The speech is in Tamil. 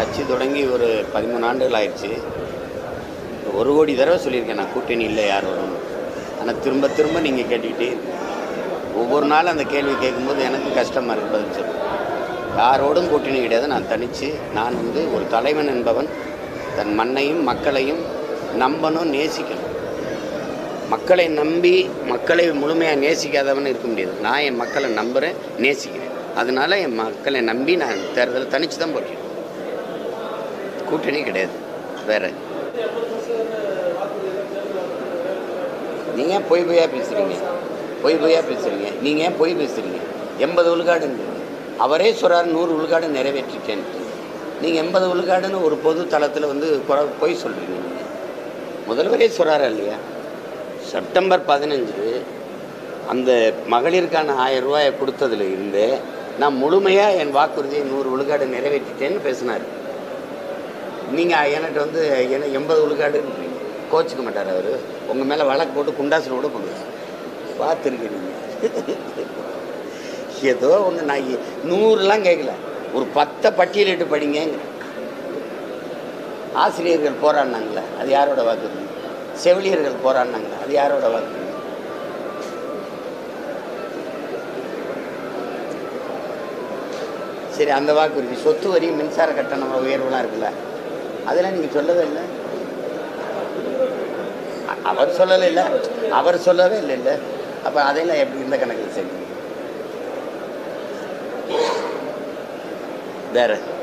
கட்சி தொடங்கி ஒரு பதிமூணு ஆண்டுகள் ஆயிடுச்சு ஒரு கோடி தடவை சொல்லியிருக்கேன் நான் கூட்டணி இல்லை யார் வரும் ஆனால் திரும்ப திரும்ப நீங்கள் கேட்டுக்கிட்டே இருக்கீங்க. ஒவ்வொரு நாளும் அந்த கேள்வி கேட்கும்போது எனக்கு கஷ்டமாக இருக்கு பதில் சொல்ல யாரோடும் கூட்டணி கிடையாது நான் தனித்து நான் வந்து ஒரு தலைவன் என்பவன் தன் மண்ணையும் மக்களையும் நம்பணும் நேசிக்கணும் மக்களை நம்பி மக்களை முழுமையாக நேசிக்காதவன் இருக்க முடியாது நான் என் மக்களை நம்புகிறேன் நேசிக்கிறேன் அதனால என் மக்களை நம்பி நான் தேர்தல் தனிச்சு தான் போட்டேன் கூட்டணி கிடையாது வேற நீங்கள் ஏன் பொய் பொய்யா பேசுகிறீங்க பொய் பொய்யா பேசுகிறீங்க நீங்கள் ஏன் பொய் பேசுகிறீங்க எண்பது விழுக்காடுங்க அவரே சொல்கிறார் நூறு விழுக்காடு நிறைவேற்றிட்டேன்ட்டு நீங்கள் எண்பது விழுக்காடுன்னு ஒரு பொது தளத்தில் வந்து குறை பொய் சொல்கிறீங்க நீங்கள் முதல்வரே சொல்கிறாரா இல்லையா செப்டம்பர் பதினஞ்சு அந்த மகளிருக்கான ஆயிரம் ரூபாயை கொடுத்ததுல இருந்து நான் முழுமையாக என் வாக்குறுதியை நூறு விழுக்காடு நிறைவேற்றிட்டேன்னு பேசினார் நீங்கள் என்கிட்ட வந்து என்ன எண்பது விழுக்காடுன்றீங்க கோச்சிக்க மாட்டார் அவர் உங்கள் மேலே வழக்கு போட்டு குண்டாசில் கூட பண்ணுவார் பார்த்துருக்கீங்க ஏதோ ஒன்று நான் இ- நூறுலாம் கேட்கல ஒரு பத்தை பட்டியலிட்டு படிங்க ஆசிரியர்கள் போராடினாங்களே அது யாரோட வாக்குறுதி செவிலியர்கள் போராடினாங்களே அது யாரோட வாக்குறுதி சரி அந்த வாக்குறுதி சொத்து வரி மின்சார கட்டணம் உயர்வுலாம் இருக்குல்ல அதெல்லாம் நீங்கள் சொல்லவே இல்லை அ- அவர் சொல்லலை இல்லை அவர் சொல்லவே இல்லை இல்லை அப்போ அதையெல்லாம் எப்படி இந்த கணக்கில் சரி வேற